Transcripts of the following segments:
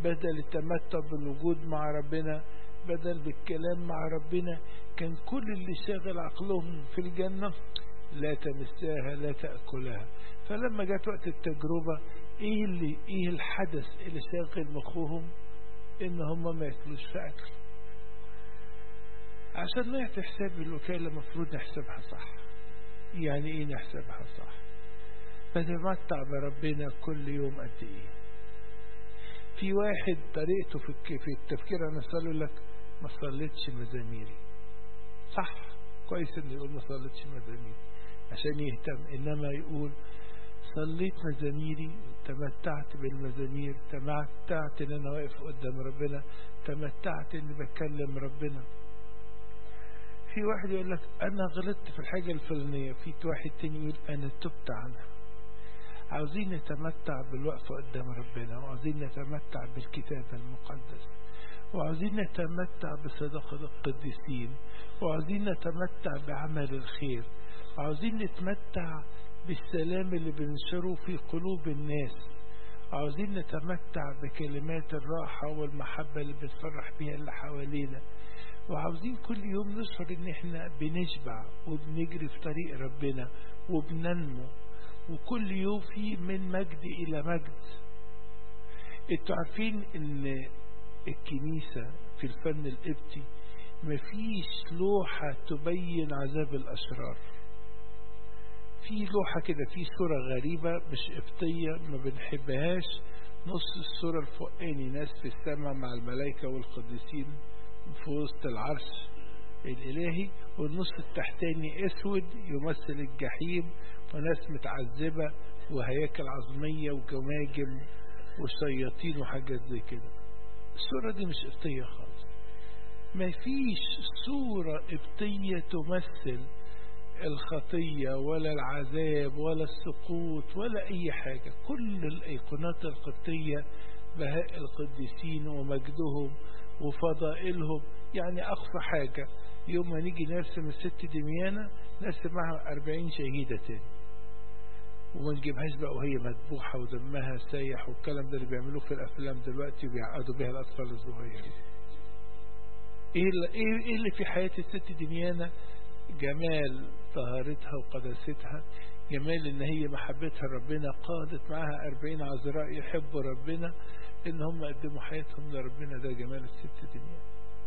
بدل التمتع بالوجود مع ربنا بدل بالكلام مع ربنا كان كل اللي شاغل عقلهم في الجنة لا تمساها لا تأكلها فلما جت وقت التجربة ايه اللي ايه الحدث اللي شاغل مخهم ان هم ما ياكلوش في اكل عشان نعطي حساب الوكالة المفروض نحسبها صح يعني ايه نحسبها صح نتمتع بربنا كل يوم قد ايه في واحد طريقته في في التفكير انا يقول لك ما صليتش مزاميري صح كويس انه يقول ما صليتش مزاميري عشان يهتم انما يقول صليت مزاميري تمتعت بالمزامير تمتعت ان انا واقف قدام ربنا تمتعت اني بكلم ربنا في واحد يقول لك انا غلطت في الحاجة الفلانية في واحد تاني يقول انا تبت عنها عاوزين نتمتع بالوقفة قدام ربنا وعاوزين نتمتع بالكتاب المقدس وعاوزين نتمتع بصداقة القديسين وعاوزين نتمتع بعمل الخير وعاوزين نتمتع بالسلام اللي بنشره في قلوب الناس عاوزين نتمتع بكلمات الراحة والمحبة اللي بنفرح بيها اللي حوالينا وعاوزين كل يوم نشعر ان احنا بنشبع وبنجري في طريق ربنا وبننمو وكل يوم في من مجد الى مجد انتوا عارفين ان الكنيسة في الفن القبطي مفيش لوحة تبين عذاب الأشرار في لوحة كده في صورة غريبة مش قبطية ما بنحبهاش نص الصورة الفوقاني ناس في السماء مع الملائكة والقديسين في وسط العرش الإلهي والنص التحتاني أسود يمثل الجحيم وناس متعذبة وهياكل عظمية وجماجم وشياطين وحاجات زي كده الصورة دي مش قبطية خالص ما فيش صورة قبطية تمثل الخطية ولا العذاب ولا السقوط ولا أي حاجة كل الأيقونات القبطية بهاء القديسين ومجدهم وفضائلهم يعني أقصى حاجة يوم ما نيجي نرسم الست دميانة نرسم معها أربعين شهيدة تاني وما نجيبهاش بقى وهي مذبوحة ودمها سايح والكلام ده اللي بيعملوه في الأفلام دلوقتي وبيعقدوا بيها الأطفال الصغيرين إيه اللي, إيه اللي في حياة الست دميانة جمال طهارتها وقداستها جمال ان هي محبتها لربنا قادت معاها أربعين عذراء يحبوا ربنا ان هم قدموا حياتهم لربنا ده جمال الست دنيا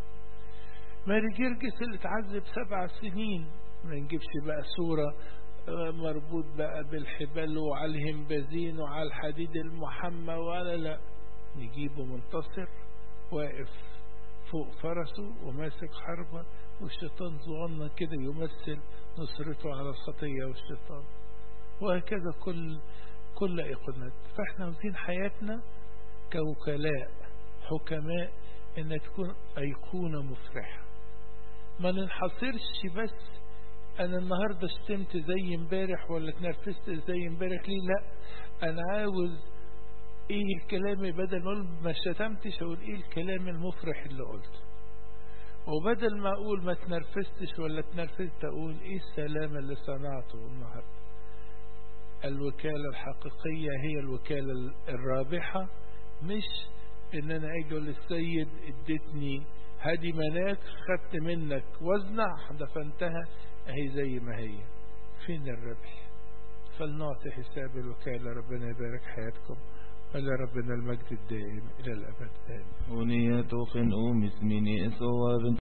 ماري جرجس اللي اتعذب سبع سنين ما نجيبش بقى صورة مربوط بقى بالحبال وعلى الهمبازين وعلى الحديد المحمى ولا لا نجيبه منتصر واقف فوق فرسه وماسك حربة والشيطان صغنن كده يمثل نصرته على الخطية والشيطان وهكذا كل كل ايقونات فاحنا عاوزين حياتنا كوكلاء حكماء ان تكون ايقونة مفرحة ما ننحصرش بس انا النهاردة شتمت زي امبارح ولا اتنرفزت زي امبارح ليه لا انا عاوز ايه الكلام بدل ما اقول ما شتمتش اقول ايه الكلام المفرح اللي قلته وبدل ما اقول ما تنرفزتش ولا اتنرفزت اقول ايه السلام اللي صنعته النهارده الوكالة الحقيقية هي الوكالة الرابحة مش ان انا اجي اقول للسيد اديتني هذه مناك خدت منك وزنع دفنتها اهي زي ما هي فين الربح فلنعطي حساب الوكالة ربنا يبارك حياتكم ولربنا المجد الدائم إلى الأبد آمين ونية خنقوم اسمني إسوا